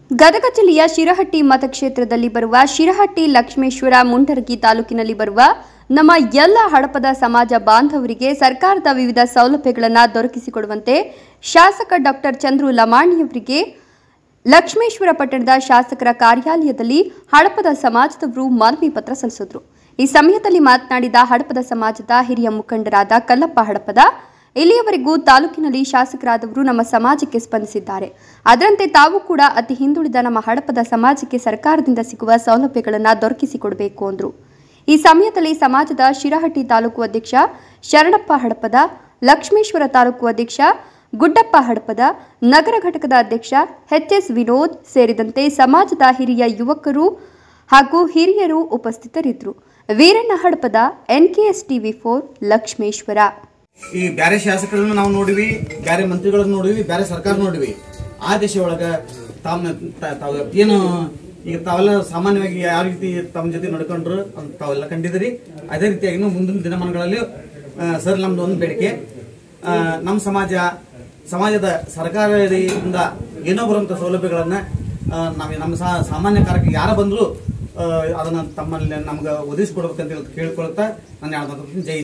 ಗದಗ ಜಿಲ್ಲೆಯ ಶಿರಹಟ್ಟಿ ಮತಕ್ಷೇತ್ರದಲ್ಲಿ ಬರುವ ಶಿರಹಟ್ಟಿ ಲಕ್ಷ್ಮೇಶ್ವರ ಮುಂಡರಗಿ ತಾಲೂಕಿನಲ್ಲಿ ಬರುವ ನಮ್ಮ ಎಲ್ಲ ಹಡಪದ ಸಮಾಜ ಬಾಂಧವರಿಗೆ ಸರ್ಕಾರದ ವಿವಿಧ ಸೌಲಭ್ಯಗಳನ್ನು ದೊರಕಿಸಿಕೊಡುವಂತೆ ಶಾಸಕ ಡಾಕ್ಟರ್ ಚಂದ್ರು ಲಮಾಣಿಯವರಿಗೆ ಲಕ್ಷ್ಮೇಶ್ವರ ಪಟ್ಟಣದ ಶಾಸಕರ ಕಾರ್ಯಾಲಯದಲ್ಲಿ ಹಡಪದ ಸಮಾಜದವರು ಮನವಿ ಪತ್ರ ಸಲ್ಲಿಸಿದ್ರು ಈ ಸಮಯದಲ್ಲಿ ಮಾತನಾಡಿದ ಹಡಪದ ಸಮಾಜದ ಹಿರಿಯ ಮುಖಂಡರಾದ ಕಲ್ಲಪ್ಪ ಹಡಪದ ಇಲ್ಲಿಯವರೆಗೂ ತಾಲೂಕಿನಲ್ಲಿ ಶಾಸಕರಾದವರು ನಮ್ಮ ಸಮಾಜಕ್ಕೆ ಸ್ಪಂದಿಸಿದ್ದಾರೆ ಅದರಂತೆ ತಾವು ಕೂಡ ಅತಿ ಹಿಂದುಳಿದ ನಮ್ಮ ಹಡಪದ ಸಮಾಜಕ್ಕೆ ಸರ್ಕಾರದಿಂದ ಸಿಗುವ ಸೌಲಭ್ಯಗಳನ್ನು ದೊರಕಿಸಿಕೊಡಬೇಕು ಅಂದರು ಈ ಸಮಯದಲ್ಲಿ ಸಮಾಜದ ಶಿರಹಟ್ಟಿ ತಾಲೂಕು ಅಧ್ಯಕ್ಷ ಶರಣಪ್ಪ ಹಡಪದ ಲಕ್ಷ್ಮೇಶ್ವರ ತಾಲೂಕು ಅಧ್ಯಕ್ಷ ಗುಡ್ಡಪ್ಪ ಹಡಪದ ನಗರ ಘಟಕದ ಅಧ್ಯಕ್ಷ ಎಚ್ಎಸ್ ವಿನೋದ್ ಸೇರಿದಂತೆ ಸಮಾಜದ ಹಿರಿಯ ಯುವಕರು ಹಾಗೂ ಹಿರಿಯರು ಉಪಸ್ಥಿತರಿದ್ದರು Veeranna Hadapada NKS TV four Lakshmeshwar ಈ ಬ್ಯಾರೆ ಶಾಸಕರನ್ನು ನಾವು ನೋಡಿವಿ ಬ್ಯಾರೆ ಮಂತ್ರಿಗಳನ್ನು ನೋಡಿವಿ ಬ್ಯಾರೆ ಸರ್ಕಾರ ನೋಡಿವಿ ಆ ದೇಶ ಒಳಗ ತಮ್ಮ ತ- ತಾವು ಏನು ಈಗ ತಾವೆಲ್ಲ ಸಾಮಾನ್ಯವಾಗಿ ಯಾವ ರೀತಿ ತಮ್ಮ ಜೊತೆ ನಡ್ಕೊಂಡ್ರು ಅಂತ ತಾವೆಲ್ಲ ಕಂಡಿದ್ದೀರಿ ಅದೇ ರೀತಿಯಾಗಿ ಮುಂದಿನ ದಿನಮಾನಗಳಲ್ಲಿ ಆ, ಸರ್ ನಮ್ದು ಒಂದು ಬೇಡಿಕೆ ಆ, ನಮ್ಮ ಸಮಾಜ ಸಮಾಜದ ಸರ್ಕಾರದಿಂದ ಏನೋ ಬರುವಂತ ಸೌಲಭ್ಯಗಳನ್ನ ಆ, ನಾವ್ ನಮ್ಮ ಸಾ- ಸಾಮಾನ್ಯ ಕಾರ್ಯಕ್ಕೆ ಯಾರ ಬಂದ್ರು ಆ, ಅದನ್ನ ತಮ್ಮಲ್ಲಿ ನಮ್ಗೆ ಒದಗಿಸ್ಕೊಡ್ಬೇಕಂತ ಹೇಳಿ ಕೇಳ್ಕೊಳ್ತಾ ನಾನು ಯಾವ್ದಾದ್ರು ಜೈ